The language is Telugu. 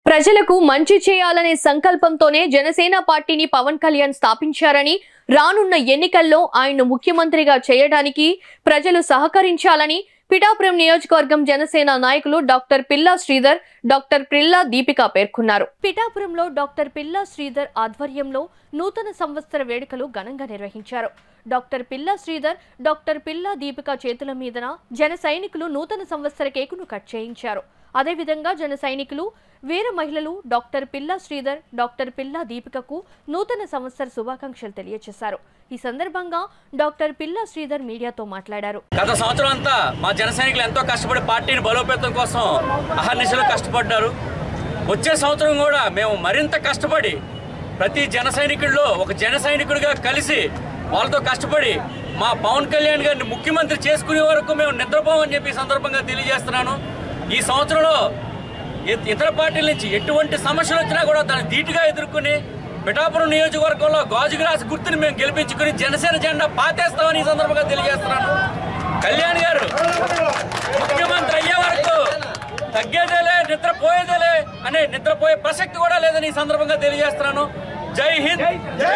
ప్రజలకు మంచి చేయాలనే సంకల్పంతోనే జనసేన పార్టీని పవన్ కళ్యాణ్ స్థాపించారని రానున్న ఎన్నికల్లో ఆయన్ను ముఖ్యమంత్రిగా చేయడానికి ప్రజలు సహకరించాలని పిఠాపురం నియోజకవర్గం జనసేన నాయకులు డాక్టర్ పిల్లా శ్రీధర్ డాక్టర్ పిల్లా దీపిక పేర్కొన్నారు పిఠాపురంలో డాక్టర్ పిల్లా శ్రీధర్ ఆధ్వర్యంలో నూతన సంవత్సర వేడుకలు ఘనంగా నిర్వహించారు డాక్టర్ పిల్లా శ్రీధర్ డాక్టర్ పిల్లా దీపిక చేతుల మీదన జన సైనికులు నూతన సంవత్సర కేకును కట్ చేయించారు అదేవిధంగా జన సైనికులు వీర మహిళలు డాక్టర్ పిల్లా శ్రీధర్ డాక్టర్ పిల్లా దీపికకు నూతన సంవత్సర శుభాకాంక్షలు తెలియజేశారు ఈ సందర్భంగా డాక్టర్ పిల్లా శ్రీధర్ మీడియాతో మాట్లాడారు గత సంవత్సరం అంతా మా జన సైనికులు ఎంతో కష్టపడి పార్టీని బలోపేతం కోసం అహర్నిశలు కష్టపడ్డారు వచ్చే సంవత్సరం కూడా మేము మరింత కష్టపడి ప్రతి జన సైనికుల్లో ఒక జన సైనికుడిగా కలిసి వాళ్ళతో కష్టపడి మా పవన్ కళ్యాణ్ గారిని ముఖ్యమంత్రి చేసుకునే వరకు మేము నిద్రపోమని చెప్పి ఈ సందర్భంగా తెలియజేస్తున్నాను ఈ సంవత్సరంలో ఇ- ఇతర పార్టీల నుంచి ఎటువంటి సమస్యలు వచ్చినా కూడా దాన్ని ధీటుగా ఎదుర్కొని పిఠాపురం నియోజకవర్గంలో గాజుగ్రాస్ గుర్తుని మేము గెలిపించుకుని జనసేన జెండా పాతేస్తామని ఈ సందర్భంగా తెలియజేస్తున్నాను కళ్యాణ్ గారు ముఖ్యమంత్రి అయ్యే వరకు తగ్గేదేలే నిద్రపోయేదేలే అనే నిద్రపోయే ప్రసక్తి కూడా లేదని ఈ సందర్భంగా తెలియజేస్తున్నాను జై హింద్